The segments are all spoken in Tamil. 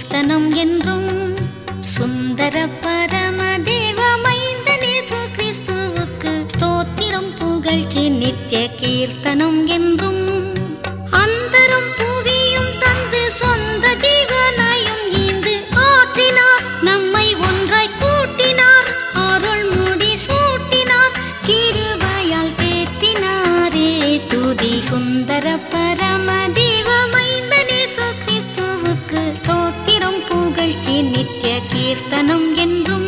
கீர்த்தனம் என்றும் சுந்தர பரம தேவமைந்தனே கிறிஸ்துவுக்கு ஸ்தோத்திரம் புகழ்ச்சி நித்திய கீர்த்தனம் என்றும் அந்தரம் புவியும் தந்து சொந்த ஜீவனையும் ஈந்து ஆற்றினார் நம்மை ஒன்றாய் கூட்டினார் அருள் முடி சூட்டினார் கிருபையால் தேற்றினாரே துதி சுந்தர பரம தேவமைந்தனே கிறிஸ்துவுக்கு ஸ்தோத்திரம் புகழ்ச்சி நித்திய கீர்த்தனம் என்றும்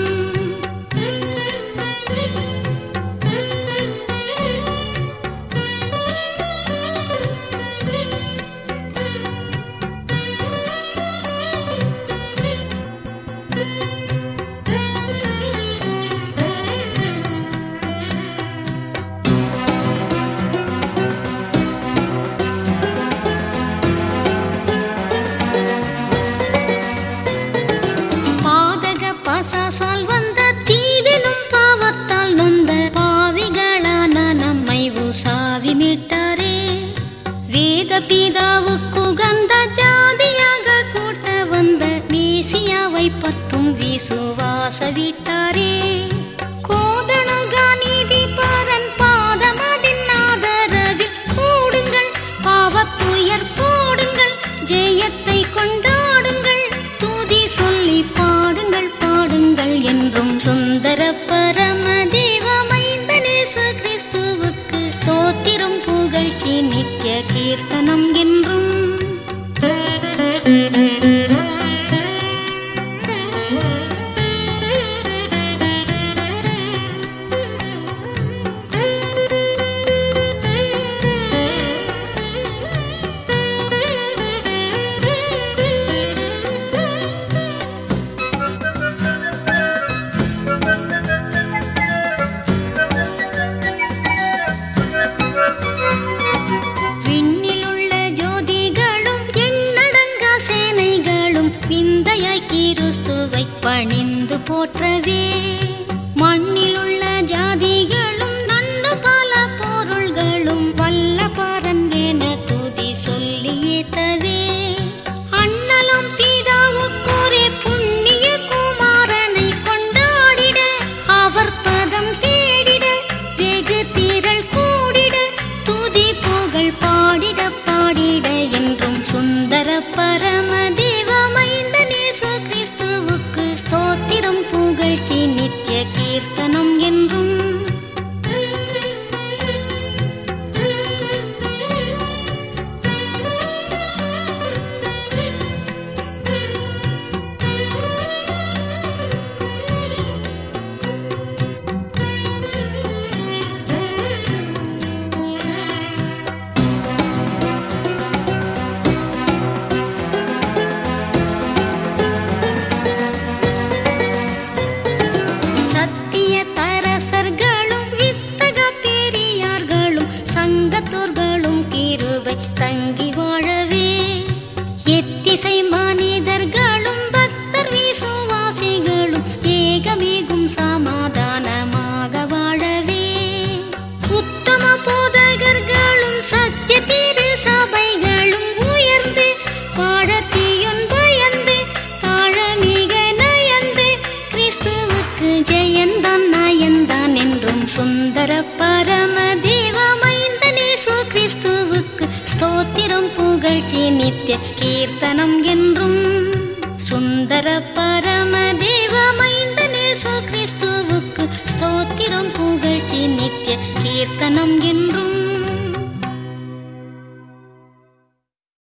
பாதக பசாசால் வந்த தீதினும் பாவத்தால் நொந்த பாவிகளான நம்மை உசாவி மீட்டாரே வேத பிதாவுக்கு கந்த ஜாதியாக கூட்ட வந்த மேசியாவை பற்றும் விசுவாச விட்டாரே கோதணுகா நீதி பரன் பாதமதின் ஆதரவில் கூடுங்கள் பாவத்துயர் போடுங்கள் ஜெயத்தை கொண்டாடுங்கள் துதி சொல்லி பாடுங்கள் பாடுங்கள் என்றும் சுந்தர பரம தேவமைந்த நேச கிறிஸ்துவுக்கு ஸ்தோத்திரம் புகழ்ச்சி நித்திய கீர்த்தனம் என்றும் விண்ணிலுள்ள ஜோதிகளும் எண்ணடங்கா சேனைகளும் விந்தையாய் கிறிஸ்துவை பணிந்து போற்றவே மண்ணிலுள்ள ஜாதிகளும் நண்டு பல பொருள்களும் வல்ல பரன் என துதி சொல்லி ஏத்தவே அண்ணலும் பிதாவுக்குரே புண்ணிய குமாரனை கொண்டாடிட அவர் பதம் தேடிட வெகு திரள் கூடிட துதி புகழ் பாடிட பாடிட என்றும் சுந்தர பரம தேவமைந்த நேச கிறிஸ்துவுக்கு ஸ்தோத்திரம் புகழ்ச்சி நித்திய கீர்த்தனம் என்றும் சத்திய தரசர்களும் வித்தக பெரியார்களும் சங்கத்தோர்களும் கிருபை தங்கி வாழவே எத்திசை மனிதர்களும் பக்தர் விசுவாசிகளும் ஏகமேகும் சமாதானமாக வாழவே உத்தம போதகர்களும் சத்திய திரு சபைகளும் உயர்ந்து பாடத்தியுன் பயந்து தாழமிக நயந்து கிறிஸ்துவுக்கு ஜெயந்தான் நயந்தான் என்றும் சுந்தர பரம தேவமைந்த நேசு கிறிஸ்துவுக்கு ஸ்தோத்திரம் புகழ்ச்சி நித்திய கீர்த்தனம் என்றும் சுந்தர பரம தேவமைந்த நேசு கிறிஸ்துவுக்கு ஸ்தோத்திரம் புகழ்ச்சி நித்திய கீர்த்தனம் என்றும்